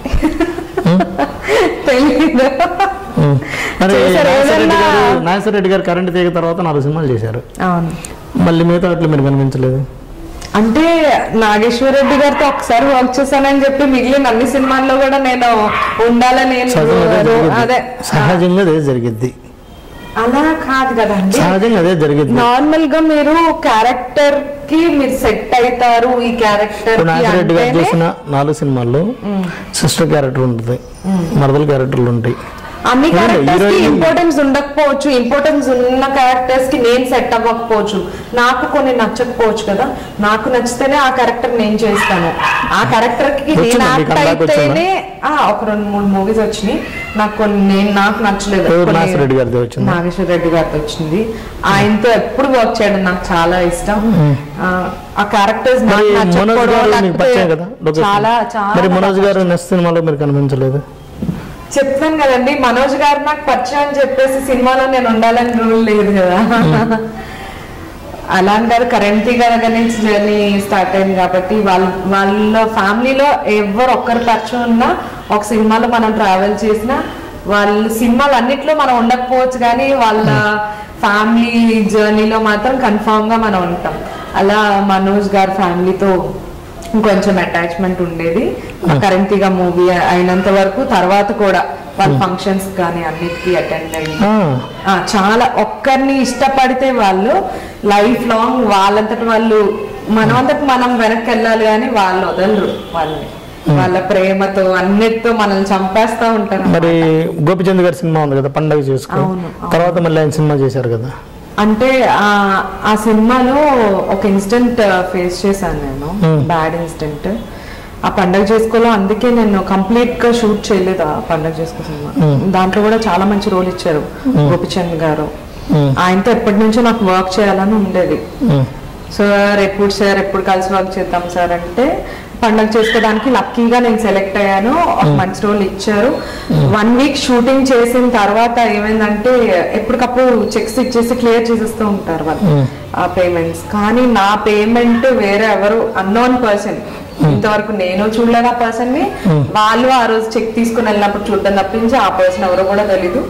Speaker 2: తెలీదు
Speaker 1: ఉమ్. మరి
Speaker 2: చేశారు,
Speaker 1: నాగేశ్వర రెడ్డి
Speaker 2: ఏదన్నా-
Speaker 1: గారు నాగేశ్వర రెడ్డి గారు కరెంట్ తీగ తర్వాత నాలుగు సినిమాలు చేశారు
Speaker 2: అవును
Speaker 1: మళ్ళీ మిగతా వాటిలో మీరు కనిపించలేదు
Speaker 2: అంటే నాగేశ్వర రెడ్డి గారితో ఒకసారి వర్క్ చేశానని చెప్పి మిగిలిన అన్ని సినిమాల్లో కూడా నేను ఉండాలని ఏం
Speaker 1: సహజంగా అదే
Speaker 2: రూ- అదే
Speaker 1: జరిగిద్ది. సహజంగా అదే జరిగిద్ది
Speaker 2: అలా కాదు కదండి
Speaker 1: సహజంగా అదే జరిగిద్ది
Speaker 2: నార్మల్ గా మీరు క్యారెక్టర్ కి మీరు సెట్ అవుతారు ఈ క్యారెక్టర్
Speaker 1: ఇప్పుడు
Speaker 2: కి
Speaker 1: నాగేశ్వర రెడ్డి గారు
Speaker 2: అంటేనే
Speaker 1: చేసిన నాలుగు సినిమాల్లో సిస్టర్ క్యారెక్టర్ ఉంటుంది మరదల క్యారెక్టర్లు ఉంటాయి
Speaker 2: అన్ని
Speaker 1: అవును,
Speaker 2: క్యారెక్టర్స్ కి
Speaker 1: హీరోయిన్-
Speaker 2: ఇంపార్టెన్స్ ఉండకపోవచ్చు ఇంపార్టెన్స్ ఉన్న క్యారెక్టర్స్ కి నేను సెట్ అవ్వకపోవచ్చు నాకు కొన్ని నచ్చకపోవచ్చు కదా నాకు నచ్చితేనే ఆ క్యారెక్టర్ నేను చేస్తాను ఆ క్యారెక్టర్ కి నేను
Speaker 1: వచ్చిందా?
Speaker 2: యాక్ట్
Speaker 1: మీకు comeback
Speaker 2: అయితేనే ఆ, ఒక రెండు మూడు మూవీస్ వచ్చినాయి నాకు కొన్ని నేను నాకు నచ్చలేదు
Speaker 1: ఎవరు
Speaker 2: కొన్ని-
Speaker 1: నాగేశ్వర రెడ్డి గారిది వచ్చింది
Speaker 2: నాగేశ్వర రెడ్డి గారితో వచ్చింది ఆయనతో ఎప్పుడు వర్క్ చేయడం నాకు చాలా ఇష్టం ఆ, ఆ క్యారెక్టర్స్
Speaker 1: మరి
Speaker 2: నాకు
Speaker 1: మనోజ్
Speaker 2: నచ్చకపోవడం
Speaker 1: గారు మీకు
Speaker 2: లేకపోతే
Speaker 1: పరిచయం కదా location.
Speaker 2: చాలా చాలా
Speaker 1: మరి మనోజ్
Speaker 2: బాగా
Speaker 1: గారు నెక్స్ట్ సినిమాలో మీరు కనిపించలేదు
Speaker 2: చెప్తాను కదండి మనోజ్ గారు నాకు పరిచయం అని చెప్పేసి సినిమాలో నేను ఉండాలని రూల్ లేదు కదా అలాన్ గారు కరెంట్ గారి దగ్గర నుంచి జర్నీ స్టార్ట్ అయింది కాబట్టి వాళ్ళ వాళ్ళ ఫ్యామిలీలో ఎవరు ఒక్కరు పరిచయం ఉన్నా ఒక సినిమాలో మనం ట్రావెల్ చేసినా వాళ్ళ సినిమాలు అన్నిట్లో మనం ఉండకపోవచ్చు కానీ వాళ్ళ ఫ్యామిలీ జర్నీలో మాత్రం కన్ఫామ్ గా మనం ఉంటాం అలా మనోజ్ గారి ఫ్యామిలీతో కొంచెం అటాచ్మెంట్ ఉండేది కరెంట్గా మూవీ అయినంత వరకు తర్వాత కూడా వాళ్ళ ఫంక్షన్స్ కానీ అన్నిటికీ అటెండ్ అయ్యి
Speaker 1: ఆ,
Speaker 2: ఆ, చాలా ఒక్కరిని ఇష్టపడితే వాళ్ళు లైఫ్ లాంగ్ వాళ్ళంతటి వాళ్ళు మనమంతటి మనం వెనక్కి వెళ్ళాలి కానీ వాళ్ళు వదలరు వాళ్ళని వాళ్ళ ప్రేమతో అన్నిటితో మనల్ని చంపేస్తా ఉంటారు
Speaker 1: మరి గోపిచంద్ గారి సినిమా ఉంది కదా పండగ చేసుకో
Speaker 2: అవును, అవును.
Speaker 1: తర్వాత మళ్ళీ ఆయన సినిమా చేశారు కదా
Speaker 2: అంటే ఆ ఆ సినిమాలో ఒక ఇన్సిడెంట్ ఫేస్ చేశాను నేను బ్యాడ్ ఇన్సిడెంట్ ఆ పండగ చేసుకోలో అందుకే నేను కంప్లీట్ గా షూట్ చేయలేదు ఆ పండగ చేసుకో సినిమా దాంట్లో కూడా చాలా మంచి రోల్ ఇచ్చారు గోపిచంద్ గారు
Speaker 1: ఉమ్,
Speaker 2: ఆయనతో ఎప్పటి నుంచో నాకు వర్క్ చేయాలని ఉండేది
Speaker 1: ఉమ్,
Speaker 2: సార్ ఎప్పుడు సార్ ఎప్పుడు కలిసి వర్క్ చేద్దాం సార్ అంటే పండగ చేసుకోవడానికి లక్కీగా నేను సెలెక్ట్ అయ్యాను ఒక మంచి రోల్ ఇచ్చారు వన్ వీక్ షూటింగ్ చేసిన తర్వాత ఏమైందంటే ఎప్పటికప్పుడు చెక్స్ ఇచ్చేసి క్లియర్ చేసేస్తూ ఉంటారు వాళ్ళు ఆ పేమెంట్స్ కానీ నా పేమెంట్ వేరే ఎవరు అన్నోన్ పర్సన్ ఇంతవరకు నేను చూడలేదు ఆ పర్సన్ ని వాళ్ళు ఆ రోజు చెక్ తీసుకుని వెళ్ళినప్పుడు చూడడం తప్పించి ఆ పర్సన్ ఎవరో కూడా తెలీదు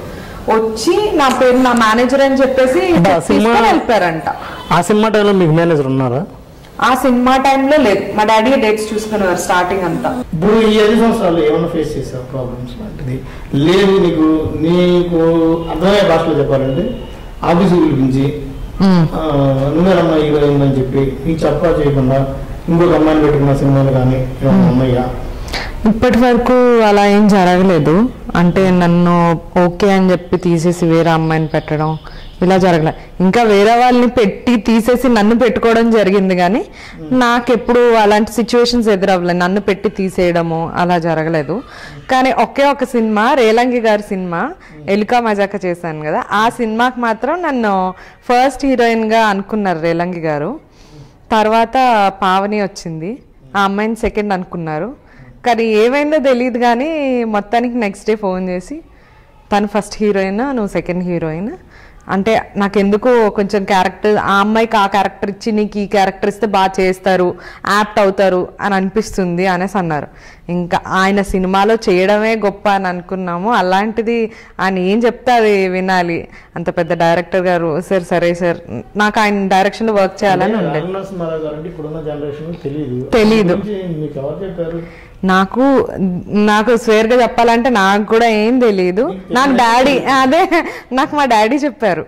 Speaker 2: వచ్చి నా పేరు నా మేనేజర్ అని చెప్పేసి
Speaker 1: అంటే ఆ సినిమా-
Speaker 2: తీసుకొని వెళ్ళిపోయారంట
Speaker 1: ఆ సినిమా టైంలో మీకు మేనేజర్ ఉన్నారా
Speaker 2: ఆ సినిమా టైంలో లేదు మా డాడీ డేట్స్ చూసుకునేవారు స్టార్టింగ్ అంతా
Speaker 1: ఇప్పుడు ఈ ఐదు సంవత్సరాలు ఏమైనా ఫేస్ చేసావు ప్రాబ్లమ్స్ లాంటిది లేదు నీకు నీకు అర్థమయ్యే భాషలో చెప్పాలంటే ఆఫీసు పిలిపించి ఆ, నువ్వేనమ్మా హీరోయిన్ అని చెప్పి నీకు చెప్పా చేయకుండా ఇంకొక అమ్మాయిని పెట్టుకున్న సినిమాలు కానీ ఏమన్నా అమ్మాయ్యా
Speaker 2: ఇప్పటి వరకు అలా ఏం జరగలేదు అంటే నన్ను ఓకే అని చెప్పి తీసేసి వేరే అమ్మాయిని పెట్టడం ఇలా జరగలేదు ఇంకా వేరే వాళ్ళని పెట్టి తీసేసి నన్ను పెట్టుకోవడం జరిగింది కానీ నాకెప్పుడు అలాంటి సిచ్యువేషన్స్ ఎదురవ్వలేదు నన్ను పెట్టి తీసేయడము అలా జరగలేదు కానీ ఒకే ఒక సినిమా రేలంగి గారి సినిమా ఎలుకా మజాక చేశాను కదా ఆ సినిమాకి మాత్రం నన్ను ఫస్ట్ హీరోయిన్గా అనుకున్నారు రేలంగి గారు తర్వాత పావని వచ్చింది ఆ అమ్మాయిని సెకండ్ అనుకున్నారు కానీ ఏమైందో తెలియదు కానీ మొత్తానికి నెక్స్ట్ డే ఫోన్ చేసి తను ఫస్ట్ హీరోయిన్ నువ్వు సెకండ్ హీరోయిన్ అంటే నాకు ఎందుకు కొంచెం క్యారెక్టర్ ఆ అమ్మాయికి ఆ క్యారెక్టర్ ఇచ్చి నీకు ఈ క్యారెక్టర్ ఇస్తే బాగా చేస్తారు యాప్ట్ అవుతారు అని అనిపిస్తుంది అనేసి అన్నారు ఇంకా ఆయన సినిమాలో చేయడమే గొప్ప అని అనుకున్నాము అలాంటిది ఆయన ఏం చెప్తే అది వినాలి అంత పెద్ద డైరెక్టర్ గారు సార్ సరే సార్ నాకు ఆయన డైరెక్షన్లో వర్క్ చేయాలని ఉండేది
Speaker 1: నరసింహారావు గారు అంటే ఇప్పుడున్న జనరేషన్ తెలియదు
Speaker 2: తెలీదు.
Speaker 1: మీకు ఎవరు చెప్పారు
Speaker 2: నాకు నాకు స్వేర్గా చెప్పాలంటే నాకు కూడా ఏం తెలియదు నాకు డాడీ అదే నాకు మా డాడీ చెప్పారు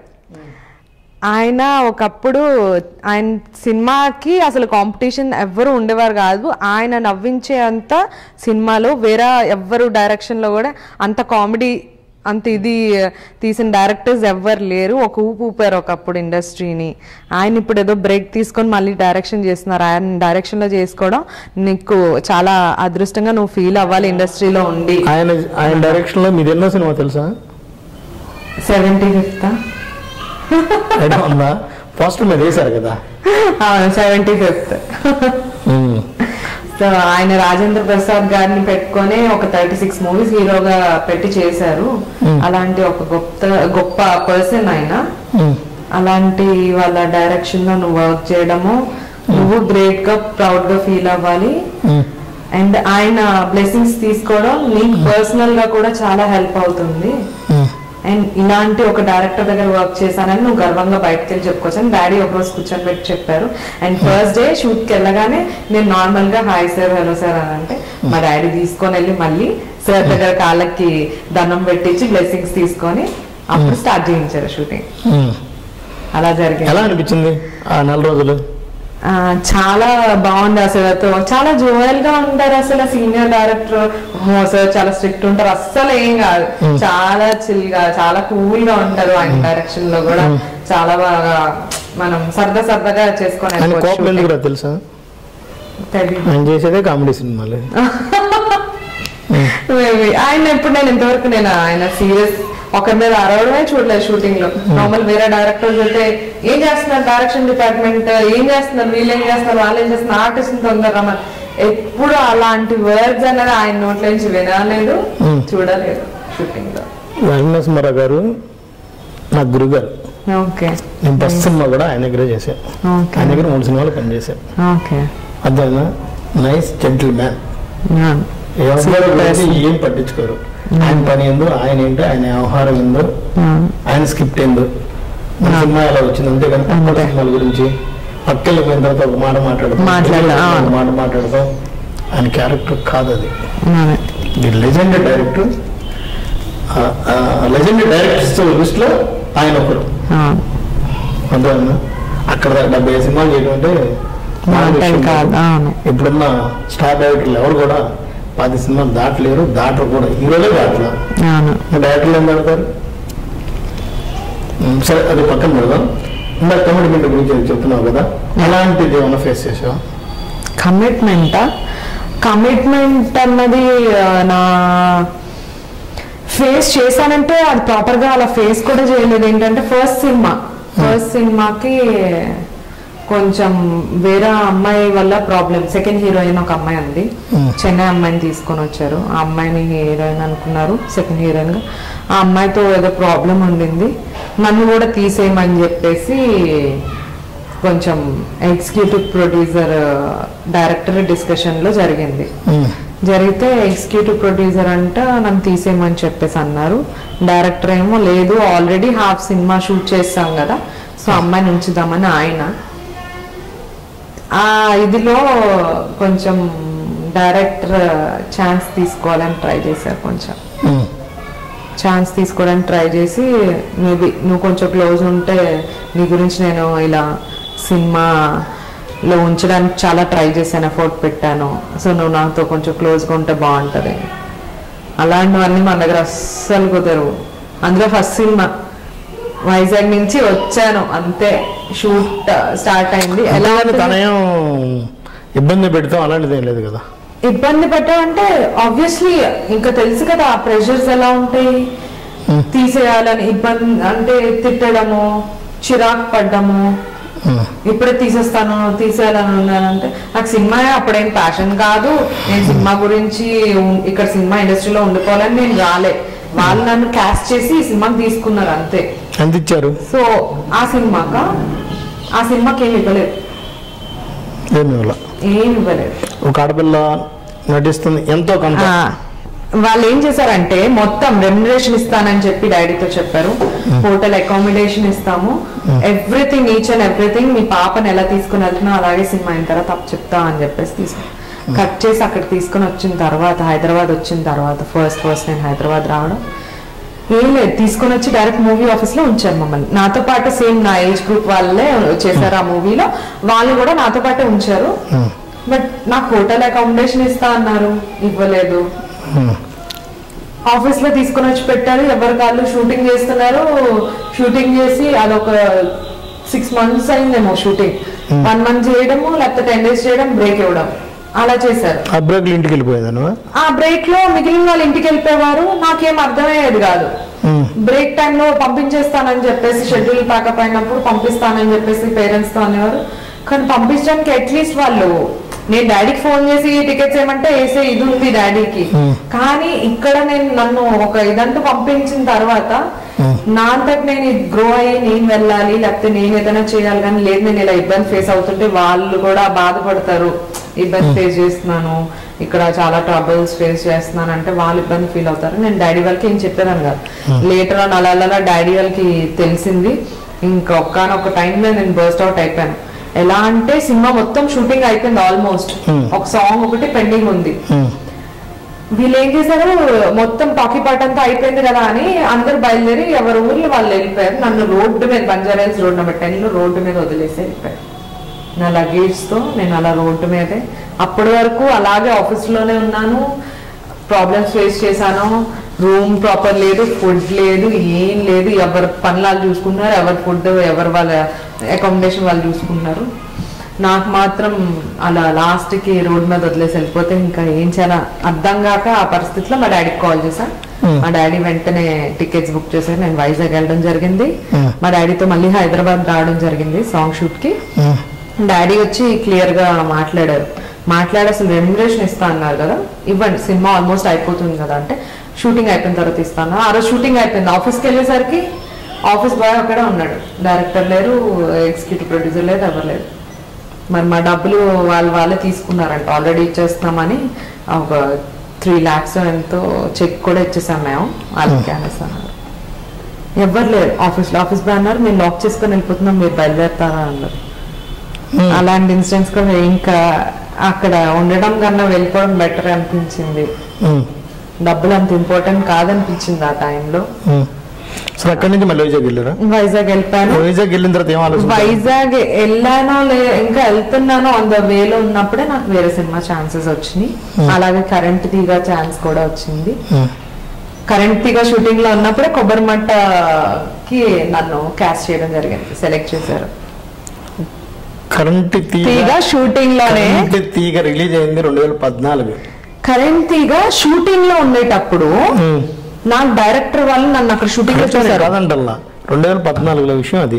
Speaker 2: ఆయన ఒకప్పుడు ఆయన సినిమాకి అసలు కాంపిటీషన్ ఎవ్వరు ఉండేవారు కాదు ఆయన నవ్వించే అంత సినిమాలో వేరే ఎవ్వరు డైరెక్షన్లో కూడా అంత కామెడీ అంత ఇది తీసిన డైరెక్టర్స్ ఎవ్వరు లేరు ఒక ఊపు ఊపారు ఒకప్పుడు ఇండస్ట్రీని ఆయన ఇప్పుడు ఏదో బ్రేక్ తీసుకొని మళ్ళీ డైరెక్షన్ చేస్తున్నారు ఆయన డైరెక్షన్లో చేసుకోవడం నీకు చాలా అదృష్టంగా నువ్వు ఫీల్ అవ్వాలి ఇండస్ట్రీలో ఉండి
Speaker 1: ఆయన ఆయన డైరెక్షన్ లో మీది ఎన్నో సినిమా తెలుసా
Speaker 2: సెవెంటీ ఫిఫ్త్
Speaker 1: ఐడియా ఉందా ఫస్ట్ మీరు వేశారు కదా
Speaker 2: సెవెంటీ ఫిఫ్త్
Speaker 1: ఉమ్.
Speaker 2: సో ఆయన రాజేంద్ర ప్రసాద్ గారిని పెట్టుకొని ఒక థర్టీ సిక్స్ మూవీస్ హీరోగా పెట్టి చేశారు అలాంటి ఒక గొప్ప గొప్ప పర్సన్ ఆయన
Speaker 1: ఉమ్.
Speaker 2: అలాంటి వాళ్ళ డైరెక్షన్ లో నువ్వు వర్క్ చేయడము నువ్వు గ్రేట్ గా ప్రౌడ్ గా ఫీల్ అవ్వాలి
Speaker 1: ఉమ్.
Speaker 2: అండ్ ఆయన బ్లెస్సింగ్స్ తీసుకోవడం నీకు పర్సనల్ గా కూడా చాలా హెల్ప్ అవుతుంది
Speaker 1: ఉమ్.
Speaker 2: అండ్ ఇలాంటి ఒక డైరెక్టర్ దగ్గర వర్క్ చేశానని నువ్వు గర్వంగా బయటకు వెళ్ళి చెప్పుకోవచ్చు అని డాడీ ఒక రోజు కూర్చొని పెట్టి చెప్పారు అండ్ ఫస్ట్ డే షూట్ కి వెళ్ళగానే నేను నార్మల్ గా హాయ్ సార్ హలో సార్ అని అంటే మా డాడీ తీసుకొని వెళ్ళి మళ్ళీ సార్ దగ్గర కాళ్ళకి దండం పెట్టించి బ్లెస్సింగ్స్ తీసుకొని అప్పుడు స్టార్ట్ చేయించారు షూటింగ్
Speaker 1: ఉమ్.
Speaker 2: అలా జరిగింది
Speaker 1: ఎలా అనిపించింది ఆ నెల రోజులు
Speaker 2: ఆ, చాలా బాగుంది అసలు అతో చాలా జోయల్ గా ఉంటారు అసలు సీనియర్ డైరెక్టర్ సార్ చాలా స్ట్రిక్ట్ ఉంటారు అస్సలు ఏం కాదు చాలా చిల్ గా చాలా కూల్ గా ఉంటారు ఆయన డైరెక్షన్ లో కూడా చాలా బాగా మనం సరదా సరదాగా చేసుకొని
Speaker 1: ఆయన
Speaker 2: వెళ్ళిపోవచ్చు
Speaker 1: కోపం ఎందుకు రా తెలుసా
Speaker 2: తెలీదు.
Speaker 1: ఆయన చేసేదే కామెడీ సినిమాలు
Speaker 2: Maybe. ఆయన ఎప్పుడు నేను ఇంతవరకు నేను ఆయన సీరియస్ ఒకరి మీద అరవడమే చూడలేదు షూటింగ్ లో నార్మల్ వేరే డైరెక్టర్స్ అయితే ఏం చేస్తున్నారు డైరెక్షన్ డిపార్ట్మెంట్ ఏం చేస్తున్నారు వీళ్ళు ఏం చేస్తున్నారు వాళ్ళు ఏం చేస్తున్నారు ఆర్టిస్ట్ తొందర రమ్మని ఎప్పుడు అలాంటి వర్డ్స్ అనేది ఆయన నోట్ల నుంచి వినలేదు చూడలేదు షూటింగ్ లో
Speaker 1: నరసింహారావు గారు నా గురుగారు
Speaker 2: ఓకే
Speaker 1: నేను ఫస్ట్ సినిమా కూడా ఆయన దగ్గరే చేశాను
Speaker 2: ఓకే
Speaker 1: ఆయన దగ్గర మూడు సినిమాలు పనిచేశాను
Speaker 2: ఓకే
Speaker 1: అర్థమైనా నైస్ జెంటిల్ మ్యాన్ ఎవరి గురించి ఏం పట్టించుకోరు ఆయన పని ఏందో ఆయన ఏంటో ఆయన వ్యవహారం ఏందో ఆయన స్క్రిప్ట్ ఏందో మన సినిమా ఎలా వచ్చింది అంతేగాని పక్కన సినిమాల గురించి పక్కకి పోయిన తర్వాత ఒక మాట మాట్లాడతాం
Speaker 2: మాట్లాడడం, ఆ.
Speaker 1: ఒక మాట మాట్లాడతాం ఆయన క్యారెక్టర్ కాదు అది the legend director legend directors list లో ఆయన ఒకరు అంతేనా అక్కడ దాకా డెబ్బై ఐదు సినిమాలు చేయడం అంటే మామూలు విషయం కాదు.
Speaker 2: కాదు అవును
Speaker 1: ఇప్పుడున్న స్టార్ డైరెక్టర్లు ఎవరు కూడా పది సినిమాలు దాటలేరు దాటరు కూడా హీరోలే దాటలేరు
Speaker 2: అవును
Speaker 1: డైరెక్టర్లు ఏం దాడతారు ఉమ్, సరే అది పక్కన పెడదాం ఇందాక కమిట్మెంట్ గురించి చెప్తున్నావు కదా అలాంటిది ఏమైనా ఫేస్ చేసావా
Speaker 2: కమిట్మెంటా కమిట్మెంట్ అన్నది ఆ, నా ఫేస్ చేశానంటే అది ప్రాపర్ గా అలా ఫేస్ కూడా చేయలేదు ఏంటంటే ఫస్ట్ సినిమా ఫస్ట్ సినిమాకి కొంచెం వేరే అమ్మాయి వల్ల ప్రాబ్లం సెకండ్ హీరోయిన్ ఒక అమ్మాయి ఉంది చెన్నై అమ్మాయిని తీసుకొని వచ్చారు ఆ అమ్మాయిని హీరోయిన్ అనుకున్నారు సెకండ్ హీరోయిన్ గా ఆ అమ్మాయితో ఏదో ప్రాబ్లం ఉండింది నన్ను కూడా తీసేయమని చెప్పేసి కొంచెం ఎగ్జిక్యూటివ్ ప్రొడ్యూసర్ డైరెక్టర్ డిస్కషన్ లో జరిగింది జరిగితే ఎగ్జిక్యూటివ్ ప్రొడ్యూసర్ అంట నన్ను తీసేయమని చెప్పేసి అన్నారు డైరెక్టర్ ఏమో లేదు ఆల్రెడీ హాఫ్ సినిమా షూట్ చేస్తాం కదా సో అమ్మాయిని ఉంచుదామని ఆయన ఆ ఇదిలో కొంచెం డైరెక్టర్ ఛాన్స్ తీసుకోవాలని ట్రై చేశారు కొంచెం
Speaker 1: ఉమ్.
Speaker 2: ఛాన్స్ తీసుకోవడానికి ట్రై చేసి మేబీ నువ్వు కొంచెం క్లోజ్ ఉంటే నీ గురించి నేను ఇలా సినిమాలో ఉంచడానికి చాలా ట్రై చేశాను ఎఫోర్ట్ పెట్టాను సో నువ్వు నాతో కొంచెం క్లోజ్గా ఉంటే బాగుంటుంది అలాంటివన్నీ మన దగ్గర అస్సలు కుదరవు అందులో ఫస్ట్ సినిమా వైజాగ్ నుంచి వచ్చాను అంతే షూట్ స్టార్ట్ అయింది ఎలా
Speaker 1: అంతేగాని
Speaker 2: ఉంటుంది?
Speaker 1: తనయం ఇబ్బంది పెడతాం అలాంటిది ఏం లేదు కదా
Speaker 2: ఇబ్బంది పెట్టాలంటే ఆబ్వియస్లీ ఇంకా తెలుసు కదా ఆ ప్రెషర్స్ ఎలా ఉంటాయి తీసేయాలని ఇబ్బంది అంటే తిట్టడము చిరాకు పడ్డము
Speaker 1: ఉమ్.
Speaker 2: ఇప్పుడే తీసేస్తాను తీసేయాలని ఉన్నానంటే నాకు సినిమా అప్పుడేం ప్యాషన్ కాదు నేను సినిమా గురించి ఉం- ఇక్కడ సినిమా ఇండస్ట్రీలో ఉండిపోవాలని నేను రాలే వాళ్ళు నన్ను క్యాస్ట్ చేసి ఈ సినిమాకి తీసుకున్నారు అంతే
Speaker 1: ఎంత ఇచ్చారు
Speaker 2: సో ఆ సినిమాక ఆ సినిమాకి ఏమి ఇవ్వలేదు
Speaker 1: ఏమి ఇవ్వాల
Speaker 2: ఏమి ఇవ్వలేదు
Speaker 1: ఒక ఆడపిల్ల నటిస్తుంది ఎంతో కొంత
Speaker 2: ఆ, వాళ్ళు ఏం చేశారంటే మొత్తం రెమ్యునరేషన్ ఇస్తానని చెప్పి డాడీతో చెప్పారు హోటల్ అకామిడేషన్ ఇస్తాము ఎవ్రీథింగ్ ఈచ్ అండ్ ఎవ్రీథింగ్ మీ పాపని ఎలా తీసుకుని వెళ్తున్నా అలాగే సినిమా అయిన తర్వాత అప్పు చెప్తా అని చెప్పేసి తీసుకు కట్ చేసి అక్కడ తీసుకుని వచ్చిన తర్వాత హైదరాబాద్ వచ్చిన తర్వాత ఫస్ట్ ఫస్ట్ నేను హైదరాబాద్ రావడం ఏం లేదు తీసుకొని వచ్చి డైరెక్ట్ మూవీ ఆఫీస్ లో ఉంచారు మమ్మల్ని నాతో పాటు సేమ్ నా ఏజ్ గ్రూప్ వాళ్ళే చేశారు ఆ మూవీలో వాళ్ళు కూడా నాతో పాటే ఉంచారు
Speaker 1: ఉమ్.
Speaker 2: బట్ నాకు హోటల్ అకామిడేషన్ ఇస్తా అన్నారు ఇవ్వలేదు
Speaker 1: ఉమ్.
Speaker 2: ఆఫీస్ లో తీసుకొని వచ్చి పెట్టారు ఎవరి కాళ్ళు షూటింగ్ చేస్తున్నారు షూటింగ్ చేసి అదొక సిక్స్ మంత్స్ అయిందేమో షూటింగ్ వన్ మంత్ చేయడము లేకపోతే టెన్ డేస్ చేయడం బ్రేక్ ఇవ్వడం అలా చేశారు
Speaker 1: ఆ బ్రేక్లు ఇంటికి వెళ్ళిపోయేదాను
Speaker 2: ఆ బ్రేక్ లో మిగిలిన వాళ్ళు ఇంటికి వెళ్ళిపోయేవారు నాకేం అర్థమయ్యేది కాదు బ్రేక్ టైంలో పంపించేస్తానని చెప్పేసి షెడ్యూల్ ప్యాకప్ అయినప్పుడు పంపిస్తానని చెప్పేసి పేరెంట్స్ తో అనేవారు కానీ పంపించడానికి అట్లీస్ట్ వాళ్ళు నేను డాడీకి ఫోన్ చేసి టికెట్స్ ఏమంటే వేసే ఇది ఉంది డాడీకి కానీ ఇక్కడ నేను నన్ను ఒక ఇదంటూ పంపించిన తర్వాత నా అంతటి నేను గ్రో అయ్యి నేను వెళ్ళాలి లేకపోతే నేను ఏదైనా చేయాలి కానీ లేదు నేను ఇలా ఇబ్బంది ఫేస్ అవుతుంటే వాళ్ళు కూడా బాధపడతారు ఇబ్బంది ఫేస్ చేస్తున్నాను ఇక్కడ చాలా ట్రబుల్స్ ఫేస్ చేస్తున్నాను అంటే వాళ్ళు ఇబ్బంది ఫీల్ అవుతారు నేను డాడీ వాళ్ళకి ఏం చెప్పేదాన్ని కాదు లేటర్ ఆన్ అలా అలా డాడీ వాళ్ళకి తెలిసింది ఇంకా ఒక్కనొక్క టైంలో నేను బర్స్ట్ అవుట్ అయిపోయాను ఎలా అంటే సినిమా మొత్తం షూటింగ్ అయిపోయింది ఆల్మోస్ట్ ఒక సాంగ్ ఒకటి పెండింగ్ ఉంది వీళ్ళు ఏం చేశారు మొత్తం టాకీ పాట అంతా అయిపోయింది కదా అని అందరు బయలుదేరి ఎవరి ఊర్లో వాళ్ళు వెళ్ళిపోయారు నన్ను రోడ్డు మీద బంజారాయిల్స్ రోడ్ నెంబర్ టెన్ లో రోడ్డు మీద వదిలేసి వెళ్ళిపోయారు నా లగేజ్ తో నేను అలా రోడ్డు మీదే అప్పటి వరకు అలాగే ఆఫీస్ లోనే ఉన్నాను ప్రాబ్లమ్స్ ఫేస్ చేశాను రూమ్ ప్రాపర్ లేదు ఫుడ్ లేదు ఏం లేదు ఎవరి పనులు వాళ్ళు చూసుకున్నారు ఎవరి ఫుడ్ ఎవరు వాళ్ళ అకామిడేషన్ వాళ్ళు చూసుకున్నారు నాకు మాత్రం అలా లాస్ట్ కి రోడ్ మీద వదిలేసి వెళ్ళిపోతే ఇంకా ఏం చేయాలా అర్థం కాక ఆ పరిస్థితిలో మా డాడీకి కాల్ చేశా మా డాడీ వెంటనే టికెట్స్ బుక్ చేశారు నేను వైజాగ్ వెళ్ళడం జరిగింది మా డాడీతో మళ్ళీ హైదరాబాద్ రావడం జరిగింది సాంగ్ షూట్ కి డాడీ వచ్చి క్లియర్ గా మాట్లాడారు మాట్లాడి అసలు రెమ్యునరేషన్ ఇస్తా అన్నారు కదా ఇవ్వండి సినిమా ఆల్మోస్ట్ అయిపోతుంది కదా అంటే షూటింగ్ అయిపోయిన తర్వాత ఇస్తాను ఆ రోజు షూటింగ్ అయిపోయింది ఆఫీస్కి వెళ్ళేసరికి ఆఫీస్ బాయ్ అక్కడే ఉన్నాడు డైరెక్టర్ లేరు ఎగ్జిక్యూటివ్ ప్రొడ్యూసర్ లేదు ఎవరు లేరు మరి మా డబ్బులు వాళ్ళు వాళ్ళే తీసుకున్నారంట ఆల్రెడీ ఇచ్చేస్తున్నామని ఒక త్రీ ల్యాక్స్ ఎంతో చెక్ కూడా ఇచ్చేసాం మేము వాళ్ళకి అనేసి అన్నారు ఎవ్వరు లేరు ఆఫీస్లో ఆఫీస్ బాయ్ అన్నారు మేము లాక్ చేసుకొని వెళ్ళిపోతున్నాం మీరు బయలుదేరుతారా అన్నారు అలాంటి ఇన్సిడెంట్స్ కూడా ఇంకా అక్కడ ఉండడం కన్నా వెళ్ళిపోవడం బెటర్ అనిపించింది డబ్బులు అంత ఇంపార్టెంట్ కాదనిపించింది ఆ టైంలో
Speaker 1: సరే అక్కడి నుంచి మళ్ళీ వైజాగ్ వెళ్ళారా
Speaker 2: వైజాగ్ వెళ్ళిపోయాను
Speaker 1: వైజాగ్ వెళ్ళిన తర్వాత ఏం ఆలోచన
Speaker 2: వైజాగ్ వెళ్ళానో లే ఇంకా వెళ్తున్నానో ఆన్ ద వేలో ఉన్నప్పుడే నాకు వేరే సినిమా ఛాన్సెస్ వచ్చినాయి అలాగే కరెంట్ తీగా ఛాన్స్ కూడా వచ్చింది కరెంట్ తీగా షూటింగ్ లో ఉన్నప్పుడే కొబ్బరి మట్టకి నన్ను క్యాస్ట్ చేయడం జరిగింది సెలెక్ట్ చేశారు
Speaker 1: కరెంట్ తీగ
Speaker 2: తీగ షూటింగ్ లోనే
Speaker 1: కరెంట్ తీగ రిలీజ్ అయింది రెండు వేల పద్నాలుగు
Speaker 2: కరెంట్ తీగ షూటింగ్ లో ఉండేటప్పుడు నాకు డైరెక్టర్ వాళ్ళు నన్ను అక్కడ షూటింగ్ లో చూసారు
Speaker 1: కాదంటల్లా రెండు వేల పద్నాలుగులో విషయం అది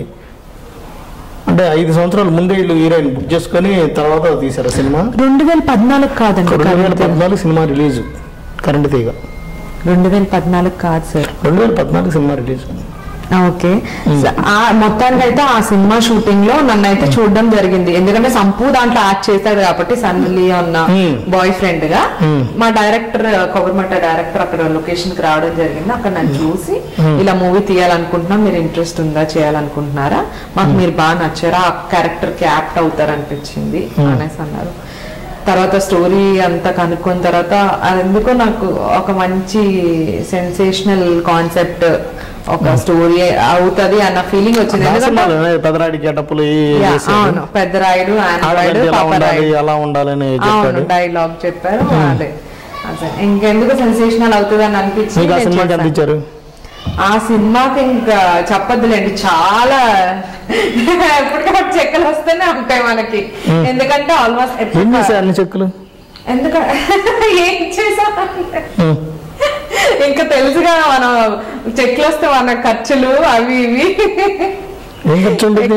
Speaker 1: అంటే ఐదు సంవత్సరాల ముందే వీళ్ళు హీరోయిన్ బుక్ చేసుకొని తర్వాత తీశారు సినిమా
Speaker 2: రెండు వేల పద్నాలుగు కాదండి
Speaker 1: రెండు వేల
Speaker 2: కరెంట్ తీగ.
Speaker 1: పద్నాలుగు సినిమా రిలీజ్ కరెంట్ తీగ
Speaker 2: రెండు వేల పద్నాలుగు కాదు సార్
Speaker 1: రెండు వేల పద్నాలుగు సినిమా రిలీజ్
Speaker 2: ఓకే స- ఆ మొత్తానికి అయితే ఆ సినిమా షూటింగ్ లో నన్ను అయితే చూడడం జరిగింది ఎందుకంటే సంపూ దాంట్లో యాక్ట్ చేశాడు కాబట్టి సన్నీ అన్న
Speaker 1: Hmm.
Speaker 2: బాయ్ ఫ్రెండ్ గా
Speaker 1: Hmm.
Speaker 2: మా డైరెక్టర్ కొబ్బరిమట్ట డైరెక్టర్ అక్కడ లొకేషన్ కి రావడం జరిగింది అక్కడ నన్ను చూసి ఇలా మూవీ తీయాలనుకుంటున్నా మీరు ఇంట్రెస్ట్ ఉందా చేయాలనుకుంటున్నారా మాకు మీరు బాగా నచ్చారా ఆ క్యారెక్టర్ కి యాప్ట్ అవుతారు అనిపించింది అనేసి అన్నారు తర్వాత స్టోరీ అంతా కనుక్కున్న తర్వాత అది ఎందుకో నాకు ఒక మంచి సెన్సేషనల్ కాన్సెప్ట్ ఒక స్టోరీ అవుతది అన్న ఫీలింగ్ వచ్చింది ఎందుకంటే
Speaker 1: పెదరాడి గెటప్పులు
Speaker 2: Yeah, అవును పెద్ద రాయుడు ఆండ్రాయిడ్
Speaker 1: ఆడవాళ్ళు ఎలా
Speaker 2: పాప
Speaker 1: ఉండాలి
Speaker 2: రాయుడు
Speaker 1: ఎలా ఉండాలని
Speaker 2: అవును
Speaker 1: చెప్పాడు
Speaker 2: డైలాగ్ చెప్పారు అదే అదే ఇంకెందుకు సెన్సేషనల్ అవుతుంది అని అనిపించి
Speaker 1: మీకు ఆ
Speaker 2: నేను
Speaker 1: సినిమాకి ఎంత
Speaker 2: చేశాను.
Speaker 1: ఇచ్చారు
Speaker 2: ఆ సినిమాకి ఇంకా చెప్పొద్దులేండి చాలా ఎప్పటికప్పుడు చెక్కలు వస్తూనే ఉంటాయి మనకి ఎందుకంటే ఆల్మోస్ట్
Speaker 1: ఏం చేశారు అన్ని చెక్కులు
Speaker 2: ఎందుకంటే ఏం చేసామంటే
Speaker 1: ఉమ్.
Speaker 2: ఇంకా తెలుసుగా మనం చెక్లు వస్తే మన ఖర్చులు అవి ఇవి
Speaker 1: ఏం ఖర్చు ఉంటుంది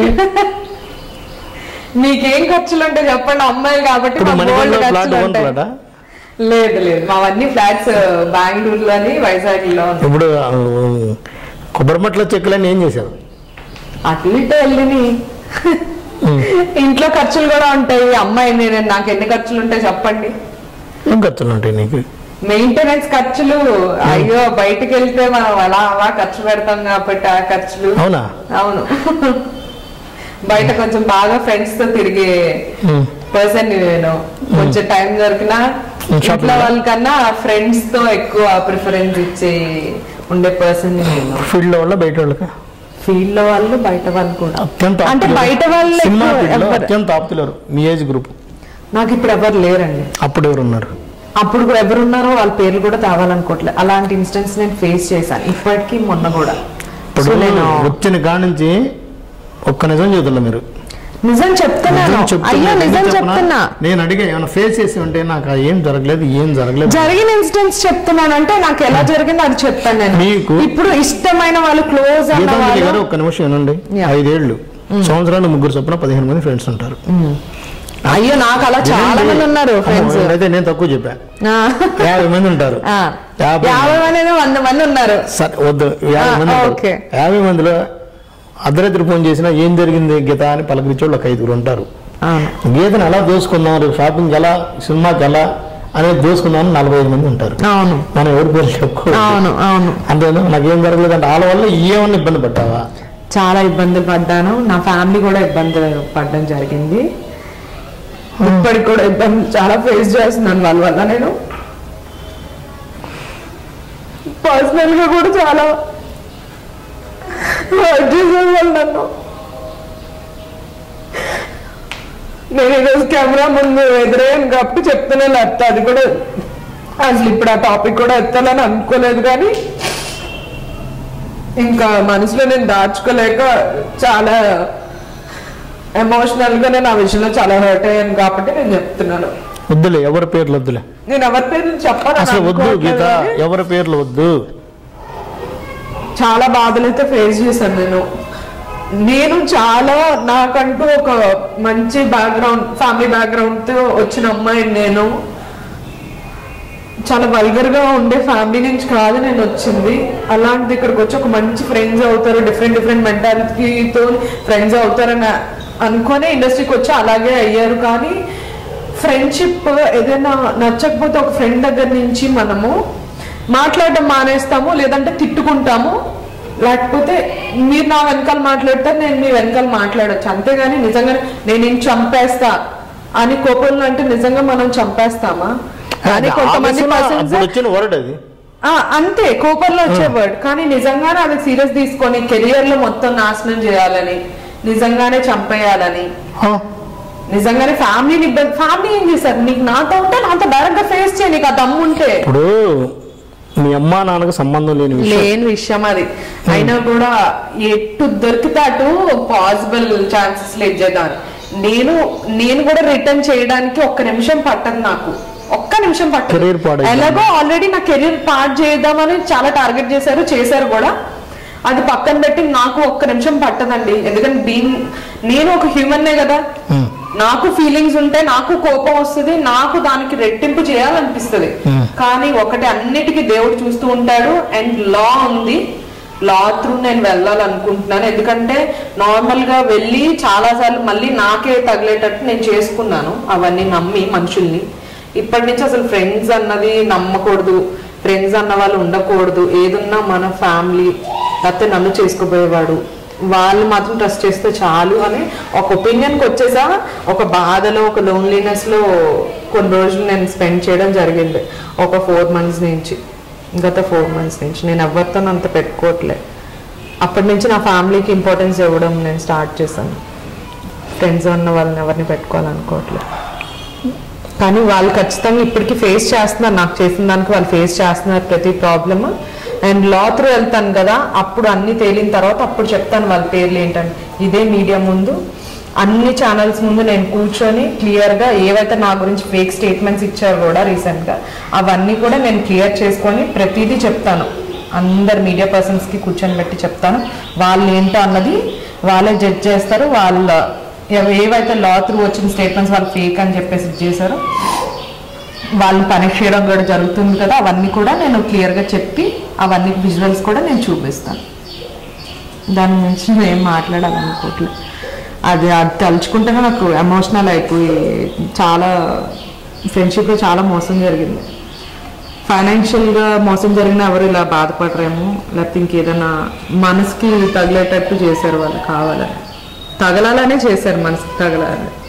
Speaker 2: మీకేం ఖర్చులు ఉంటాయి చెప్పండి అమ్మాయిలు కాబట్టి
Speaker 1: ఇప్పుడు
Speaker 2: మా
Speaker 1: మణికొండలో
Speaker 2: బోల్డ్
Speaker 1: ఫ్లాట్
Speaker 2: ఖర్చులు ఉంటాయి.
Speaker 1: కొనుక్కోడా
Speaker 2: లేదు లేదు మావన్నీ ఫ్లాట్స్ బెంగళూరులోని వైజాగ్ లో ఉన్నాయి.
Speaker 1: ఇప్పుడు ఆ, కొబ్బరిమట్ల చెక్కులన్నీ ఏం చేశారు
Speaker 2: అటు ఇటు వెళ్ళిని
Speaker 1: ఉమ్.
Speaker 2: ఇంట్లో ఖర్చులు కూడా ఉంటాయి అమ్మాయి నేను నాకు ఎన్ని ఖర్చులు ఉంటాయి చెప్పండి
Speaker 1: ఏం ఖర్చులు ఉంటాయి నీకు
Speaker 2: మెయింటెనెన్స్ ఖర్చులు అయ్యో బయటికి వెళ్తే మనం అలా అలా ఖర్చు పెడతాం కాబట్టి ఆ ఖర్చులు
Speaker 1: అవునా
Speaker 2: అవును బయట కొంచెం బాగా ఫ్రెండ్స్ తో తిరిగే
Speaker 1: ఉమ్.
Speaker 2: పర్సన్ నేను కొంచెం టైం దొరికినా
Speaker 1: Shopping
Speaker 2: ఇంట్లో
Speaker 1: ఆ?
Speaker 2: వాళ్ళకన్నా ఫ్రెండ్స్ తో ఎక్కువ ప్రిఫరెన్స్ ఇచ్చే ఉండే పర్సన్ నేను
Speaker 1: ఫీల్డ్ లో వాళ్ళ బయట వాళ్ళకి
Speaker 2: ఫీల్డ్ లో వాళ్ళు బయట వాళ్ళు కూడా
Speaker 1: అత్యంత
Speaker 2: అంటే
Speaker 1: ఆప్తులు.
Speaker 2: బయట వాళ్ళు
Speaker 1: సినిమా
Speaker 2: ఎక్కువ
Speaker 1: ఫీల్డ్ లో
Speaker 2: ఎవరు-
Speaker 1: అత్యంత ఆప్తులేరు మీ ఏజ్ గ్రూప్
Speaker 2: నాకు ఇప్పుడు ఎవరు లేరండి
Speaker 1: అప్పుడు ఎవరు ఉన్నారు
Speaker 2: అప్పుడు కూడా ఎవరున్నారో వాళ్ళ పేర్లు కూడా తావాలనుకోవట్లేదు అలాంటి ఇన్స్టెన్స్ నేను ఫేస్ చేశాను ఇప్పటికీ మొన్న కూడా
Speaker 1: ఇప్పుడు
Speaker 2: సో నేను
Speaker 1: వచ్చిన కాడి నుంచి ఒక్క నిజం చెబుతున్నా మీరు
Speaker 2: నిజం చెప్తున్నాను
Speaker 1: నిజం చెప్తున్నా,
Speaker 2: అయ్యో
Speaker 1: ఎందుకు
Speaker 2: నిజం
Speaker 1: చెప్పనా?
Speaker 2: చెప్తున్నా
Speaker 1: నేను అడిగా ఏమైనా ఫేస్ చేసి ఉంటే నాకు ఆ ఏం జరగలేదు ఏం జరగలేదు
Speaker 2: జరిగిన ఇన్సిడెంట్స్ చెప్తున్నాను అంటే నాకు ఎలా జరిగిందో అది చెప్తాను నేను
Speaker 1: మీకు-
Speaker 2: ఇప్పుడు ఇష్టమైన వాళ్ళు క్లోజ్ అన్న
Speaker 1: గీతాంజలి
Speaker 2: వాళ్ళు
Speaker 1: గారు ఒక్క నిమిషం వినండి
Speaker 2: Yeah.
Speaker 1: ఐదేళ్లు సంవత్సరాలు ముగ్గురు చొప్పున పదిహేను మంది ఫ్రెండ్స్ ఉంటారు
Speaker 2: అయ్యో నాకు అలా చాలా మంది ఉన్నారు ఫ్రెండ్స్
Speaker 1: అయితే నేను తక్కువ చెప్పా యాభై మంది ఉంటారు యాభై
Speaker 2: యాభై మంది ఏదో వంద మంది ఉన్నారు
Speaker 1: సరే వద్దు యాభై
Speaker 2: ఆ,
Speaker 1: మంది ఉంటారు.
Speaker 2: ఓకే.
Speaker 1: యాభై మందిలో అర్ధరాత్రి ఫోన్ చేసినా ఏం జరిగింది గీత అని పలకరించే వాళ్ళు ఒక ఐదుగురు ఉంటారు
Speaker 2: అవును
Speaker 1: గీతను ఎలా దోసుకుందాం రేపు షాపింగ్ ఎలా సినిమాకి ఎలా అనేది దోసుకుందాం అని నలభై ఐదు మంది ఉంటారు
Speaker 2: అవును
Speaker 1: మనం ఎవరి పేర్లు చెప్పుకో
Speaker 2: అవును అవును
Speaker 1: అంతేనా నాకేం జరగలేదు అంటే వాళ్ళ వల్ల ఏమన్నా ఇబ్బంది పడ్డావా
Speaker 2: చాలా ఇబ్బందులు పడ్డాను నా ఫ్యామిలీ కూడా ఇబ్బందులు పడడం జరిగింది ఇప్పటికి కూడా ఇబ్బంది చాలా ఫేస్ చేస్తున్నాను వాళ్ళ వల్ల నేను పర్సనల్ గా కూడా చాలా hurt చేశారు వాళ్ళు నన్ను నేను ఈరోజు కెమెరా ముందు ఎదురయ్యాను కాబట్టి చెప్తున్నాను అత్త అది కూడా అసలు ఇప్పుడు ఆ టాపిక్ కూడా ఎత్తాలని అనుకోలేదు కానీ ఇంకా మనసులో నేను దాచుకోలేక చాలా ఎమోషనల్ గా నేను ఆ విషయంలో చాలా హర్ట్ అయ్యాను కాబట్టి నేను చెప్తున్నాను
Speaker 1: వద్దులే ఎవరి పేర్లు వద్దులే
Speaker 2: నేను ఎవరి పేరు చెప్పాలని
Speaker 1: అసలు వద్దు
Speaker 2: అనుకోవట్లేదు
Speaker 1: గీత
Speaker 2: కానీ
Speaker 1: ఎవరి పేర్లు వద్దు
Speaker 2: చాలా బాధలు అయితే ఫేస్ చేశాను నేను నేను చాలా నాకంటూ ఒక మంచి బ్యాక్గ్రౌండ్ ఫ్యామిలీ బ్యాక్గ్రౌండ్ తో వచ్చిన అమ్మాయిని నేను చాలా వల్గర్ గా ఉండే ఫ్యామిలీ నుంచి కాదు నేను వచ్చింది అలాంటిది ఇక్కడికి వచ్చి ఒక మంచి ఫ్రెండ్స్ అవుతారు డిఫరెంట్ డిఫరెంట్ మెంటాలిటీతో ఫ్రెండ్స్ అవుతారని అనుకొని ఇండస్ట్రీకి వచ్చి అలాగే అయ్యారు కానీ ఫ్రెండ్షిప్ ఏదైనా నచ్చకపోతే ఒక ఫ్రెండ్ దగ్గర నుంచి మనము మాట్లాడడం మానేస్తాము లేదంటే తిట్టుకుంటాము లేకపోతే మీరు నా వెనకాల మాట్లాడతారు నేను మీ వెనకాల మాట్లాడొచ్చు అంతేగాని నిజంగా నేను ఇంక చంపేస్తా అని కోపంలో అంటే నిజంగా మనం చంపేస్తామా కానీ కొంతమంది
Speaker 1: ఆవేశంలో
Speaker 2: persons-
Speaker 1: అప్పుడు వచ్చిన వర్డ్ అది
Speaker 2: ఆ, అంతే కోపంలో వచ్చే వర్డ్ కానీ నిజంగానే అది సీరియస్ తీసుకొని కెరియర్ లో మొత్తం నాశనం చేయాలని నిజంగానే చంపేయాలని
Speaker 1: ఆ,
Speaker 2: నిజంగానే ఫ్యామిలీని ఇబ్బంది ఫ్యామిలీ ఏం చేశారు నీకు నాతో ఉంటే నాతో డైరెక్ట్ గా ఫేస్ చేయ నీకు ఆ దమ్ము ఉంటే
Speaker 1: ఇప్పుడు మీ అమ్మా నాన్నకు సంబంధం లేని విషయం
Speaker 2: లేని విషయం అది అయినా కూడా ఎటు దొరికితే అటు పాసిబుల్ ఛాన్సెస్ లేదు చేద్దామని నేను నేను కూడా రిటర్న్ చేయడానికి ఒక్క నిమిషం పట్టదు నాకు ఒక్క నిమిషం పట్టదు
Speaker 1: Career పాడైంది.
Speaker 2: ఎలాగో ఆల్రెడీ నా కెరీర్ పార్ట్ చేద్దామని చాలా టార్గెట్ చేశారు చేశారు కూడా అది పక్కన పెట్టి నాకు ఒక్క నిమిషం పట్టదండి ఎందుకంటే బీయింగ్ నేను ఒక హ్యూమన్నే కదా
Speaker 1: Hmm.
Speaker 2: నాకు ఫీలింగ్స్ ఉంటే నాకు కోపం వస్తుంది నాకు దానికి రెట్టింపు చేయాలనిపిస్తుంది
Speaker 1: Hmm.
Speaker 2: కానీ ఒకటి అన్నిటికీ దేవుడు చూస్తూ ఉంటాడు అండ్ లా ఉంది లా త్రూ నేను వెళ్ళాలనుకుంటున్నాను ఎందుకంటే నార్మల్గా వెళ్ళి చాలాసార్లు మళ్ళీ నాకే తగిలేటట్టు నేను చేసుకున్నాను అవన్నీ నమ్మి మనుషుల్ని ఇప్పటి నుంచి అసలు ఫ్రెండ్స్ అన్నది నమ్మకూడదు ఫ్రెండ్స్ అన్న వాళ్ళు ఉండకూడదు ఏదున్నా మన ఫ్యామిలీ లేకపోతే నన్ను చేసుకోబోయేవాడు వాళ్ళు మాత్రం ట్రస్ట్ చేస్తే చాలు అని ఒక ఒపీనియన్కి వచ్చేసా ఒక బాధలో ఒక లోన్లీనెస్లో కొన్ని రోజులు నేను స్పెండ్ చేయడం జరిగింది ఒక ఫోర్ మంత్స్ నుంచి గత ఫోర్ మంత్స్ నుంచి నేను ఎవరితో అంత పెట్టుకోవట్లే అప్పటి నుంచి నా ఫ్యామిలీకి ఇంపార్టెన్స్ ఇవ్వడం నేను స్టార్ట్ చేశాను ఫ్రెండ్స్ ఉన్న వాళ్ళని ఎవరిని పెట్టుకోవాలనుకోవట్లేదు కానీ వాళ్ళు ఖచ్చితంగా ఇప్పటికీ ఫేస్ చేస్తున్నారు నాకు చేసిన దానికి వాళ్ళు ఫేస్ చేస్తున్నారు ప్రతి ప్రాబ్లమ్ అండ్ లా త్రూ వెళ్తాను కదా అప్పుడు అన్ని తేలిన తర్వాత అప్పుడు చెప్తాను వాళ్ళ పేర్లు ఏంటని ఇదే మీడియా ముందు అన్ని ఛానల్స్ ముందు నేను కూర్చొని క్లియర్గా ఏవైతే నా గురించి ఫేక్ స్టేట్మెంట్స్ ఇచ్చారు కూడా రీసెంట్గా అవన్నీ కూడా నేను క్లియర్ చేసుకొని ప్రతిదీ చెప్తాను అందరు మీడియా పర్సన్స్కి కూర్చొని పెట్టి చెప్తాను వాళ్ళు ఏంటో అన్నది వాళ్ళే జడ్జ్ చేస్తారు వాళ్ళ ఎవ- ఏవైతే లా త్రూ వచ్చిన స్టేట్మెంట్స్ వాళ్ళు ఫేక్ అని చెప్పేసి ఇది చేశారో వాళ్ళని పనిష్ చేయడం కూడా జరుగుతుంది కదా అవన్నీ కూడా నేను క్లియర్గా చెప్పి అవన్నీ విజువల్స్ కూడా నేను చూపిస్తాను దాని నుంచి నేను ఏం మాట్లాడాలనుకోవట్లేదు అది అది తలుచుకుంటేనే నాకు ఎమోషనల్ అయిపోయి చాలా ఫ్రెండ్షిప్లో చాలా మోసం జరిగింది ఫైనాన్షియల్గా మోసం జరిగిన ఎవరు ఇలా బాధపడరేమో లేకపోతే ఇంకేదైనా మనసుకి తగిలేటట్టు చేశారు వాళ్ళు కావాలని తగలాలనే చేశారు మనసుకి తగలాలని